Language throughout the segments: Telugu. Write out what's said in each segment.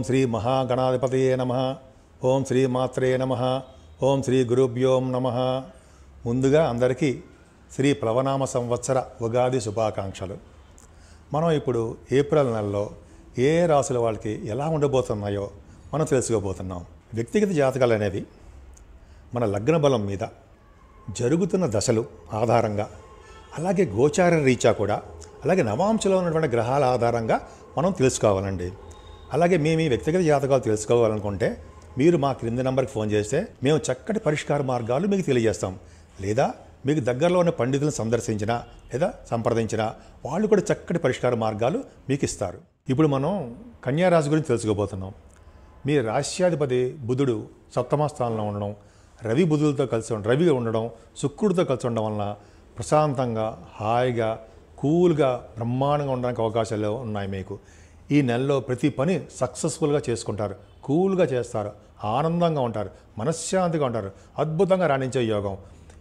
శ్రీ మహాగణాధిపతయే నమ ఓం శ్రీ మాత్రే నమ ఓం శ్రీ గురుభ్యోం నమ ముందుగా అందరికీ శ్రీ ప్లవనామ సంవత్సర ఉగాది శుభాకాంక్షలు మనం ఇప్పుడు ఏప్రిల్ నెలలో ఏ ఏ రాసుల వాళ్ళకి ఎలా ఉండబోతున్నాయో మనం తెలుసుకోబోతున్నాం వ్యక్తిగత జాతకాలు అనేవి మన లగ్న బలం మీద జరుగుతున్న దశలు ఆధారంగా అలాగే గోచార రీత్యా కూడా అలాగే నవాంశలో ఉన్నటువంటి గ్రహాల ఆధారంగా మనం తెలుసుకోవాలండి అలాగే మేము ఈ వ్యక్తిగత జాతకాలు తెలుసుకోవాలనుకుంటే మీరు మా క్రింది నెంబర్కి ఫోన్ చేస్తే మేము చక్కటి పరిష్కార మార్గాలు మీకు తెలియజేస్తాం లేదా మీకు దగ్గరలో ఉన్న పండితులను సందర్శించినా లేదా సంప్రదించినా వాళ్ళు కూడా చక్కటి పరిష్కార మార్గాలు మీకు ఇస్తారు ఇప్పుడు మనం కన్యారాశి గురించి తెలుసుకోబోతున్నాం మీ రాశ్యాధిపతి బుధుడు సప్తమ స్థానంలో ఉండడం రవి బుధులతో కలిసి ఉండడం రవి ఉండడం శుక్రుడితో కలిసి ఉండడం వలన ప్రశాంతంగా హాయిగా కూల్గా బ్రహ్మాండంగా ఉండడానికి అవకాశాలు ఉన్నాయి మీకు ఈ నెలలో ప్రతి పని సక్సెస్ఫుల్గా చేసుకుంటారు కూల్గా చేస్తారు ఆనందంగా ఉంటారు మనశ్శాంతిగా ఉంటారు అద్భుతంగా రాణించే యోగం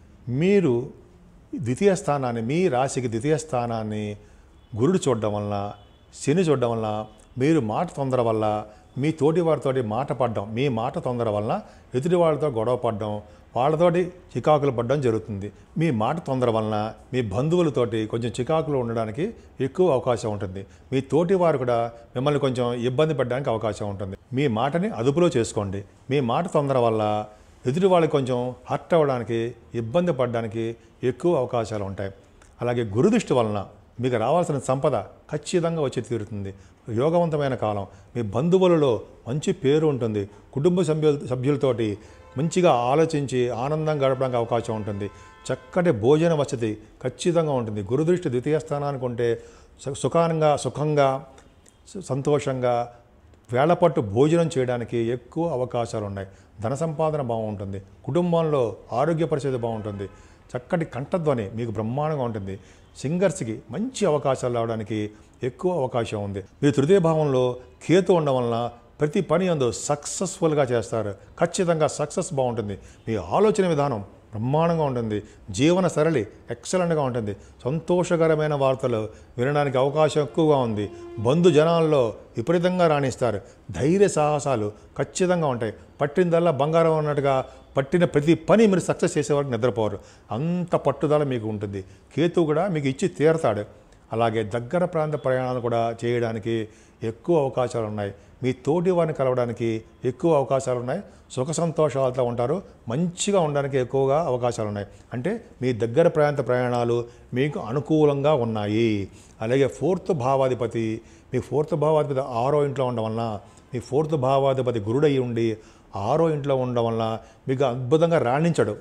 మీరు ద్వితీయ స్థానాన్ని మీ రాశికి ద్వితీయ స్థానాన్ని గురుడు చూడడం వలన శని చూడడం వలన మీరు మాట తొందర వల్ల మీ తోటి వారితోటి మాట పడడం మీ మాట తొందర వలన ఎదుటి వాళ్ళతో గొడవ పడడం వాళ్ళతోటి చికాకులు పడడం జరుగుతుంది మీ మాట తొందర వలన మీ బంధువులతోటి కొంచెం చికాకులు ఉండడానికి ఎక్కువ అవకాశం ఉంటుంది మీ తోటి వారు కూడా మిమ్మల్ని కొంచెం ఇబ్బంది పడడానికి అవకాశం ఉంటుంది మీ మాటని అదుపులో చేసుకోండి మీ మాట తొందర వల్ల ఎదుటి వాళ్ళకి కొంచెం హర్ట్ అవ్వడానికి ఇబ్బంది పడడానికి ఎక్కువ అవకాశాలు ఉంటాయి అలాగే గురుదృష్టి వలన మీకు రావాల్సిన సంపద ఖచ్చితంగా వచ్చి తీరుతుంది యోగవంతమైన కాలం మీ బంధువులలో మంచి పేరు ఉంటుంది కుటుంబ సభ్యుల సభ్యులతోటి మంచిగా ఆలోచించి ఆనందంగా గడపడానికి అవకాశం ఉంటుంది చక్కటి భోజన వసతి ఖచ్చితంగా ఉంటుంది గురుదృష్టి ద్వితీయ స్థానానికి ఉంటే సు- సుఖానంగా సుఖంగా సు- సంతోషంగా వేళపట్టు భోజనం చేయడానికి ఎక్కువ అవకాశాలు ఉన్నాయి ధన సంపాదన బాగుంటుంది కుటుంబంలో ఆరోగ్య పరిస్థితి బాగుంటుంది చక్కటి కంఠధ్వని మీకు బ్రహ్మాండంగా ఉంటుంది సింగర్స్కి మంచి అవకాశాలు రావడానికి ఎక్కువ అవకాశం ఉంది మీరు తృతీయ భావంలో కేతు ఉండడం వలన ప్రతి పని అందు సక్సెస్ఫుల్గా చేస్తారు ఖచ్చితంగా సక్సెస్ బాగుంటుంది మీ ఆలోచన విధానం బ్రహ్మాండంగా ఉంటుంది జీవన సరళి ఎక్సలెంట్గా ఉంటుంది సంతోషకరమైన వార్తలు వినడానికి అవకాశం ఎక్కువగా ఉంది బంధు జనాల్లో విపరీతంగా రాణిస్తారు ధైర్య సాహసాలు ఖచ్చితంగా ఉంటాయి పట్టిందల్లా బంగారం అన్నట్టుగా పట్టిన ప్రతి పని మీరు సక్సెస్ చేసే వరకు నిద్రపోరు అంత పట్టుదల మీకు ఉంటుంది కేతు కూడా మీకు ఇచ్చి తీరతాడు అలాగే దగ్గర ప్రాంత ప్రయాణాలు కూడా చేయడానికి ఎక్కువ అవకాశాలు ఉన్నాయి మీ తోటి వారిని కలవడానికి ఎక్కువ అవకాశాలు ఉన్నాయి సుఖ సంతోషాలతో ఉంటారు మంచిగా ఉండడానికి ఎక్కువగా అవకాశాలు ఉన్నాయి అంటే మీ దగ్గర ప్రాంత ప్రయాణాలు మీకు అనుకూలంగా ఉన్నాయి అలాగే ఫోర్త్ భావాధిపతి మీ ఫోర్త్ భావాధిపతి ఆరో ఇంట్లో ఉండడం వలన మీ ఫోర్త్ భావాధిపతి గురుడై ఉండి ఆరో ఇంట్లో ఉండడం వలన మీకు అద్భుతంగా రాణించడు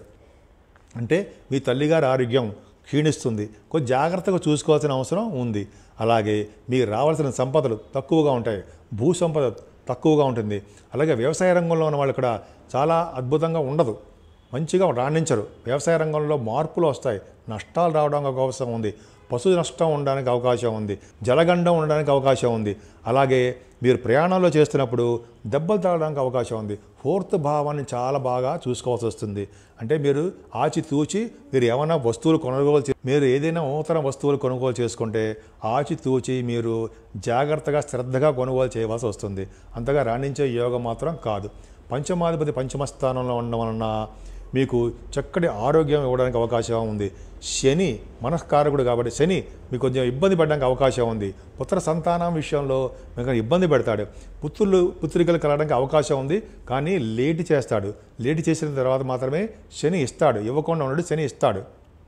అంటే మీ తల్లిగారి ఆరోగ్యం క్షీణిస్తుంది కొంచెం జాగ్రత్తగా చూసుకోవాల్సిన అవసరం ఉంది అలాగే మీకు రావాల్సిన సంపదలు తక్కువగా ఉంటాయి భూ సంపద తక్కువగా ఉంటుంది అలాగే వ్యవసాయ రంగంలో ఉన్న వాళ్ళు కూడా చాలా అద్భుతంగా ఉండదు మంచిగా రాణించరు వ్యవసాయ రంగంలో మార్పులు వస్తాయి నష్టాలు రావడానికి అవకాశం ఉంది పశు నష్టం ఉండడానికి అవకాశం ఉంది జలగండం ఉండడానికి అవకాశం ఉంది అలాగే మీరు ప్రయాణాల్లో చేస్తున్నప్పుడు దెబ్బలు తాగడానికి అవకాశం ఉంది ఫోర్త్ భావాన్ని చాలా బాగా చూసుకోవాల్సి వస్తుంది అంటే మీరు ఆచితూచి మీరు ఏమైనా వస్తువులు కొనుగోలు చే మీరు ఏదైనా నూతన వస్తువులు కొనుగోలు చేసుకుంటే ఆచితూచి మీరు జాగ్రత్తగా శ్రద్ధగా కొనుగోలు చేయవలసి వస్తుంది అంతగా రాణించే యోగం మాత్రం కాదు పంచమాధిపతి పంచమ స్థానంలో ఉండడం వలన మీకు చక్కటి ఆరోగ్యం ఇవ్వడానికి అవకాశం ఉంది శని మనస్కారకుడు కాబట్టి శని మీకు కొంచెం ఇబ్బంది పడడానికి అవకాశం ఉంది పుత్ర సంతానం విషయంలో మీకు ఇబ్బంది పెడతాడు పుత్రులు పుత్రికలు కలగడానికి అవకాశం ఉంది కానీ లేట్ చేస్తాడు లేట్ చేసిన తర్వాత మాత్రమే శని ఇస్తాడు ఇవ్వకుండా ఉన్నాడు శని ఇస్తాడు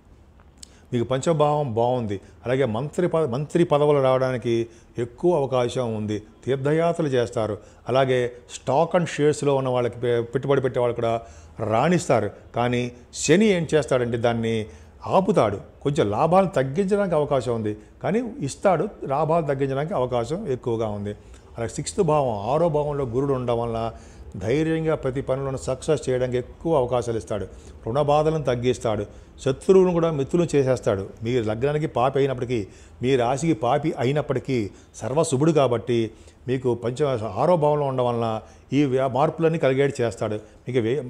మీకు పంచభావం బాగుంది అలాగే మంత్రి పద మంత్రి పదవులు రావడానికి ఎక్కువ అవకాశం ఉంది తీర్థయాత్రలు చేస్తారు అలాగే స్టాక్ అండ్ షేర్స్లో ఉన్న వాళ్ళకి పె- పెట్టుబడి పెట్టే వాళ్ళు కూడా రాణిస్తారు కానీ శని ఏం చేస్తాడంటే దాన్ని ఆపుతాడు కొంచెం లాభాలు తగ్గించడానికి అవకాశం ఉంది కానీ ఇస్తాడు లాభాలు తగ్గించడానికి అవకాశం ఎక్కువగా ఉంది అలాగే సిక్స్త్ భావం ఆరో భావంలో గురుడు ఉండడం వల్ల ధైర్యంగా ప్రతి పనులను సక్సెస్ చేయడానికి ఎక్కువ అవకాశాలు ఇస్తాడు రుణ బాధలను తగ్గిస్తాడు శత్రువులను కూడా మిత్రులు చేసేస్తాడు మీ లగ్నానికి పాపి అయినప్పటికీ మీ రాశికి పాపి అయినప్పటికీ సర్వశుభుడు కాబట్టి మీకు పంచ ఆరో భావంలో ఉండడం వలన ఈ వ్యా- మార్పులన్నీ కలిగేటి చేస్తాడు మీకు వే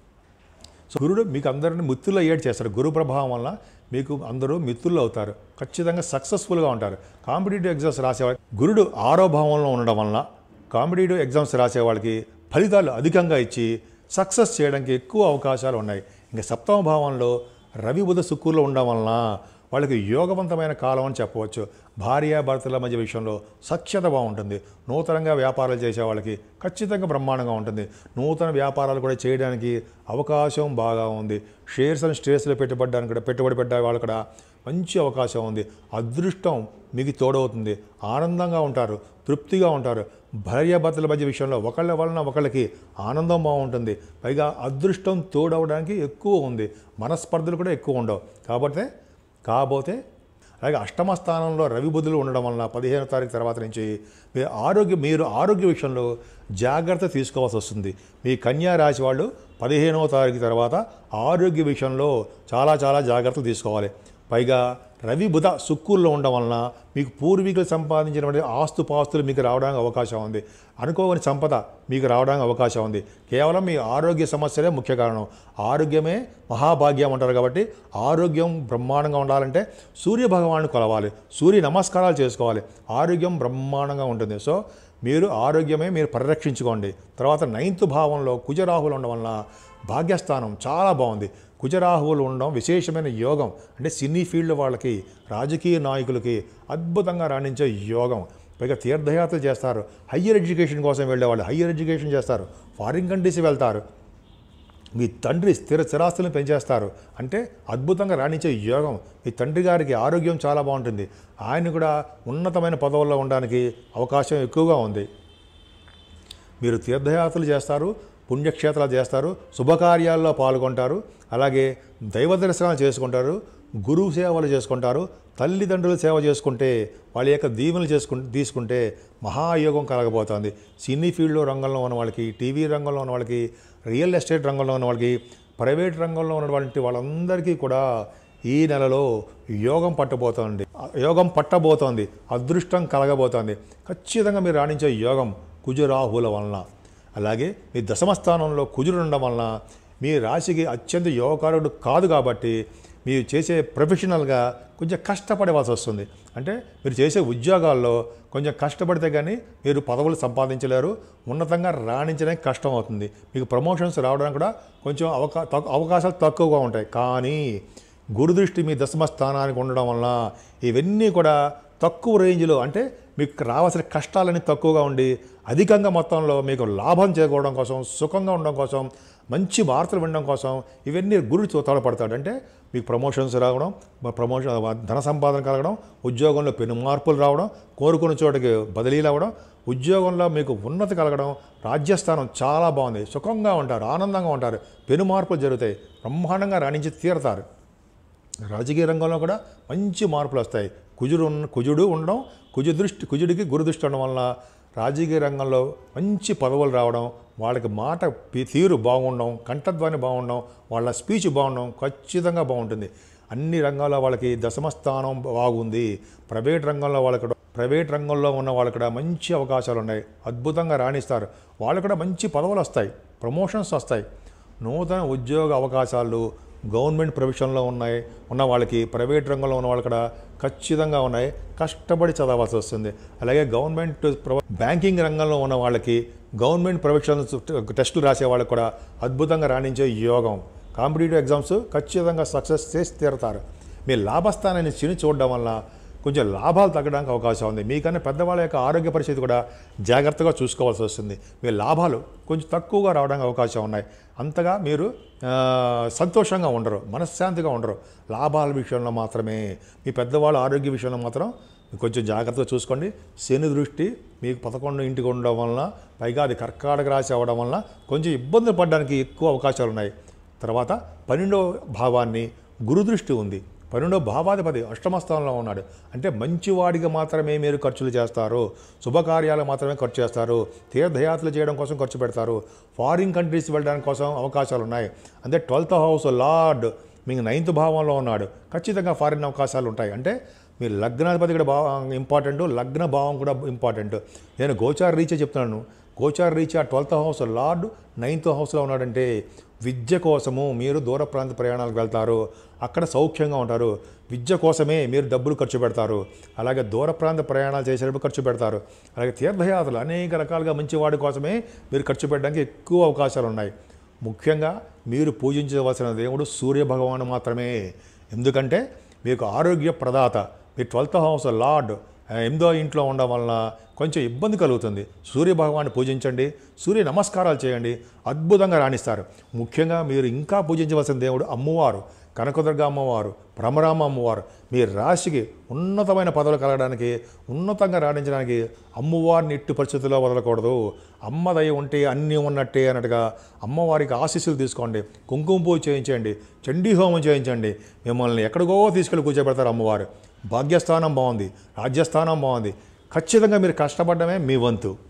సో గురుడు మీకు అందరిని మిత్రులు అయ్యేటి చేస్తాడు గురు ప్రభావం వల్ల మీకు అందరూ మిత్రులు అవుతారు ఖచ్చితంగా సక్సెస్ఫుల్గా ఉంటారు కాంపిటేటివ్ ఎగ్జామ్స్ రాసేవారు గురుడు ఆరో భావంలో ఉండడం వలన కాంపిటేటివ్ ఎగ్జామ్స్ రాసే వాళ్ళకి ఫలితాలు అధికంగా ఇచ్చి సక్సెస్ చేయడానికి ఎక్కువ అవకాశాలు ఉన్నాయి ఇంకా సప్తమ భావంలో రవి బుధ శుక్రులు ఉండడం వలన వాళ్ళకి యోగవంతమైన కాలం అని చెప్పవచ్చు భార్యాభర్తల మధ్య విషయంలో సఖ్యత బాగుంటుంది నూతనంగా వ్యాపారాలు చేసే వాళ్ళకి ఖచ్చితంగా బ్రహ్మాండంగా ఉంటుంది నూతన వ్యాపారాలు కూడా చేయడానికి అవకాశం బాగా ఉంది షేర్స్ అండ్ స్టేర్స్లో పెట్టుబడడానికి కూడా పెట్టుబడి పెట్టే వాళ్ళు కూడా మంచి అవకాశం ఉంది అదృష్టం మీకు తోడవుతుంది ఆనందంగా ఉంటారు తృప్తిగా ఉంటారు భార్యాభర్తల మధ్య విషయంలో ఒకళ్ళ వలన ఒకళ్ళకి ఆనందం బాగుంటుంది పైగా అదృష్టం తోడవడానికి ఎక్కువ ఉంది మనస్పర్ధలు కూడా ఎక్కువ ఉండవు కాబట్టి కాకపోతే అలాగే అష్టమ స్థానంలో రవి బుధులు ఉండడం వలన పదిహేను తారీఖు తర్వాత నుంచి మీ ఆరోగ్య మీరు ఆరోగ్య విషయంలో జాగ్రత్త తీసుకోవాల్సి వస్తుంది మీ కన్యా రాశి వాళ్ళు పదిహేనవ తారీఖు తర్వాత ఆరోగ్య విషయంలో చాలా చాలా జాగ్రత్తలు తీసుకోవాలి పైగా రవి బుధ సుక్కుల్లో ఉండడం వలన మీకు పూర్వీకులు సంపాదించినటువంటి ఆస్తుపాస్తులు మీకు రావడానికి అవకాశం ఉంది అనుకోని సంపద మీకు రావడానికి అవకాశం ఉంది కేవలం మీ ఆరోగ్య సమస్యలే ముఖ్య కారణం ఆరోగ్యమే మహాభాగ్యం అంటారు కాబట్టి ఆరోగ్యం బ్రహ్మాండంగా ఉండాలంటే సూర్య భగవాన్ని కొలవాలి సూర్య నమస్కారాలు చేసుకోవాలి ఆరోగ్యం బ్రహ్మాండంగా ఉంటుంది సో మీరు ఆరోగ్యమే మీరు పరిరక్షించుకోండి తర్వాత నైన్త్ భావంలో కుజరాహులు ఉండడం వలన భాగ్యస్థానం చాలా బాగుంది కుజరాహువులు ఉండడం విశేషమైన యోగం అంటే సినీ ఫీల్డ్ వాళ్ళకి రాజకీయ నాయకులకి అద్భుతంగా రాణించే యోగం పైగా తీర్థయాత్రలు చేస్తారు హయ్యర్ ఎడ్యుకేషన్ కోసం వెళ్ళేవాళ్ళు హయ్యర్ ఎడ్యుకేషన్ చేస్తారు ఫారిన్ కంట్రీస్ వెళ్తారు మీ తండ్రి స్థిర స్థిరాస్తులను పెంచేస్తారు అంటే అద్భుతంగా రాణించే యోగం మీ తండ్రి గారికి ఆరోగ్యం చాలా బాగుంటుంది ఆయన కూడా ఉన్నతమైన పదవుల్లో ఉండడానికి అవకాశం ఎక్కువగా ఉంది మీరు తీర్థయాత్రలు చేస్తారు పుణ్యక్షేత్రాలు చేస్తారు శుభకార్యాల్లో పాల్గొంటారు అలాగే దైవ దర్శనాలు చేసుకుంటారు గురువు సేవలు చేసుకుంటారు తల్లిదండ్రుల సేవ చేసుకుంటే వాళ్ళ యొక్క దీవెనలు చేసుకుంటే తీసుకుంటే మహాయోగం కలగబోతోంది సినీ ఫీల్డ్లో రంగంలో ఉన్న వాళ్ళకి టీవీ రంగంలో ఉన్న వాళ్ళకి రియల్ ఎస్టేట్ రంగంలో ఉన్న వాళ్ళకి ప్రైవేట్ రంగంలో ఉన్నటువంటి వాళ్ళందరికీ కూడా ఈ నెలలో యోగం పట్టబోతోంది యోగం పట్టబోతోంది అదృష్టం కలగబోతోంది ఖచ్చితంగా మీరు రాణించే యోగం కుజురాహుల వలన అలాగే మీ దశమ స్థానంలో కుజుడు ఉండడం వలన మీ రాశికి అత్యంత యోగకారుడు కాదు కాబట్టి మీరు చేసే ప్రొఫెషనల్గా కొంచెం కష్టపడవలసి వస్తుంది అంటే మీరు చేసే ఉద్యోగాల్లో కొంచెం కష్టపడితే కానీ మీరు పదవులు సంపాదించలేరు ఉన్నతంగా రాణించడానికి కష్టం అవుతుంది మీకు ప్రమోషన్స్ రావడానికి కూడా కొంచెం అవకా తక్కు- అవకాశాలు తక్కువగా ఉంటాయి కానీ గురుదృష్టి మీ దశమ స్థానానికి ఉండడం వలన ఇవన్నీ కూడా తక్కువ రేంజ్లో అంటే మీకు రావాల్సిన కష్టాలన్నీ తక్కువగా ఉండి అధికంగా మొత్తంలో మీకు లాభం చేకూడడం కోసం సుఖంగా ఉండడం కోసం మంచి వార్తలు వినడం కోసం ఇవన్నీ గురుడు తోడపడతాడు అంటే మీకు ప్రమోషన్స్ రావడం ప్రమోషన్ ధన సంపాదన కలగడం ఉద్యోగంలో పెను మార్పులు రావడం కోరుకున్న చోటకి బదిలీలు అవ్వడం ఉద్యోగంలో మీకు ఉన్నతి కలగడం రాజ్యస్థానం చాలా బాగుంది సుఖంగా ఉంటారు ఆనందంగా ఉంటారు పెను మార్పులు జరుగుతాయి బ్రహ్మాండంగా రాణించి తీరతారు రాజకీయ రంగంలో కూడా మంచి మార్పులు వస్తాయి కుజుడు ఉన్న కుజుడు ఉండడం కుజు దృష్టి కుజుడికి గురు దృష్టి ఉండడం వలన రాజకీయ రంగంలో మంచి పదవులు రావడం వాళ్ళకి మాట పి- తీరు బాగుండడం కంఠధ్వని బాగుండడం వాళ్ళ స్పీచ్ బాగుండడం ఖచ్చితంగా బాగుంటుంది అన్ని రంగాల్లో వాళ్ళకి దశమ స్థానం బాగుంది ప్రైవేట్ రంగంలో వాళ్ళకి ప్రైవేట్ రంగంలో ఉన్న వాళ్ళకి కూడా మంచి అవకాశాలు ఉన్నాయి అద్భుతంగా రాణిస్తారు వాళ్ళకి కూడా మంచి పదవులు వస్తాయి ప్రమోషన్స్ వస్తాయి నూతన ఉద్యోగ అవకాశాలు గవర్నమెంట్ ప్రొఫెషన్లో ఉన్నాయి ఉన్న వాళ్ళకి ప్రైవేట్ రంగంలో ఉన్న వాళ్ళు కూడా ఖచ్చితంగా ఉన్నాయి కష్టపడి చదవాల్సి వస్తుంది అలాగే గవర్నమెంట్ ప్రొ- బ్యాంకింగ్ రంగంలో ఉన్న వాళ్ళకి గవర్నమెంట్ ప్రొఫెషనల్స్ టెస్టులు రాసే వాళ్ళకి కూడా అద్భుతంగా రాణించే యోగం కాంపిటేటివ్ ఎగ్జామ్స్ ఖచ్చితంగా సక్సెస్ చేసి తీరుతారు మీ లాభస్థానాన్ని చిని చూడడం వల్ల కొంచెం లాభాలు తగ్గడానికి అవకాశం ఉంది మీకన్నా పెద్దవాళ్ళ యొక్క ఆరోగ్య పరిస్థితి కూడా జాగ్రత్తగా చూసుకోవాల్సి వస్తుంది మీ లాభాలు కొంచెం తక్కువగా రావడానికి అవకాశం ఉన్నాయి అంతగా మీరు ఆ, సంతోషంగా ఉండరు మనశ్శాంతిగా ఉండరు లాభాల విషయంలో మాత్రమే మీ పెద్దవాళ్ళ ఆరోగ్య విషయంలో మాత్రం కొంచెం జాగ్రత్తగా చూసుకోండి శని దృష్టి మీకు పదకొండు ఇంటికి ఉండడం వలన పైగా అది కర్కాటక రాశి అవ్వడం వలన కొంచెం ఇబ్బందులు పడడానికి ఎక్కువ అవకాశాలు ఉన్నాయి తర్వాత పన్నెండో భావాన్ని గురుదృష్టి ఉంది పన్నెండో భావాధిపతి అష్టమ స్థానంలో ఉన్నాడు అంటే మంచివాడిగా మాత్రమే మీరు ఖర్చులు చేస్తారు శుభకార్యాలు మాత్రమే ఖర్చు చేస్తారు తీర్థయాత్రలు చేయడం కోసం ఖర్చు పెడతారు ఫారిన్ కంట్రీస్ వెళ్ళడానికి కోసం అవకాశాలు ఉన్నాయి అంటే ట్వెల్త్ హౌస్ లార్డ్ మీకు నైన్త్ భావంలో ఉన్నాడు ఖచ్చితంగా ఫారిన్ అవకాశాలు ఉంటాయి అంటే మీ లగ్నాధిపతి కూడా బా ఇంపార్టెంట్ లగ్న భావం కూడా ఇంపార్టెంట్ నేను గోచార రీచే చెప్తున్నాను గోచార రీచ్ ఆ ట్వెల్త్ హౌస్ లార్డ్ నైన్త్ హౌస్లో ఉన్నాడంటే విద్య కోసము మీరు దూర ప్రాంత ప్రయాణాలకు వెళ్తారు అక్కడ సౌఖ్యంగా ఉంటారు విద్య కోసమే మీరు డబ్బులు ఖర్చు పెడతారు అలాగే దూర ప్రాంత ప్రయాణాలు చేసేటప్పుడు ఖర్చు పెడతారు అలాగే తీర్థయాత్రలు అనేక రకాలుగా మంచి వాడి కోసమే మీరు ఖర్చు పెట్టడానికి ఎక్కువ అవకాశాలు ఉన్నాయి ముఖ్యంగా మీరు పూజించవలసిన దేవుడు సూర్య భగవాను మాత్రమే ఎందుకంటే మీకు ఆరోగ్య ప్రదాత మీ ట్వెల్త్ హౌస్ లార్డ్ ఎనిమిదో ఇంట్లో ఉండడం వలన కొంచెం ఇబ్బంది కలుగుతుంది సూర్య భగవాన్ని పూజించండి సూర్య నమస్కారాలు చేయండి అద్భుతంగా రాణిస్తారు ముఖ్యంగా మీరు ఇంకా పూజించవలసిన దేవుడు అమ్మవారు కనకదుర్గ అమ్మవారు భ్రమరామ అమ్మవారు మీ రాశికి ఉన్నతమైన పదవులు కలగడానికి ఉన్నతంగా రాణించడానికి అమ్మవారిని ఇట్టి పరిస్థితుల్లో వదలకూడదు అమ్మ దయ ఉంటే అన్నీ ఉన్నట్టే అన్నట్టుగా అమ్మవారికి ఆశీస్సులు తీసుకోండి కుంకుమ పూజ చేయించండి చండీ హోమం చేయించండి మిమ్మల్ని ఎక్కడికో తీసుకెళ్ళి కూర్చోబెడతారు అమ్మవారు భాగ్యస్థానం బాగుంది రాజ్యస్థానం బాగుంది ఖచ్చితంగా మీరు కష్టపడడమే మీ వంతు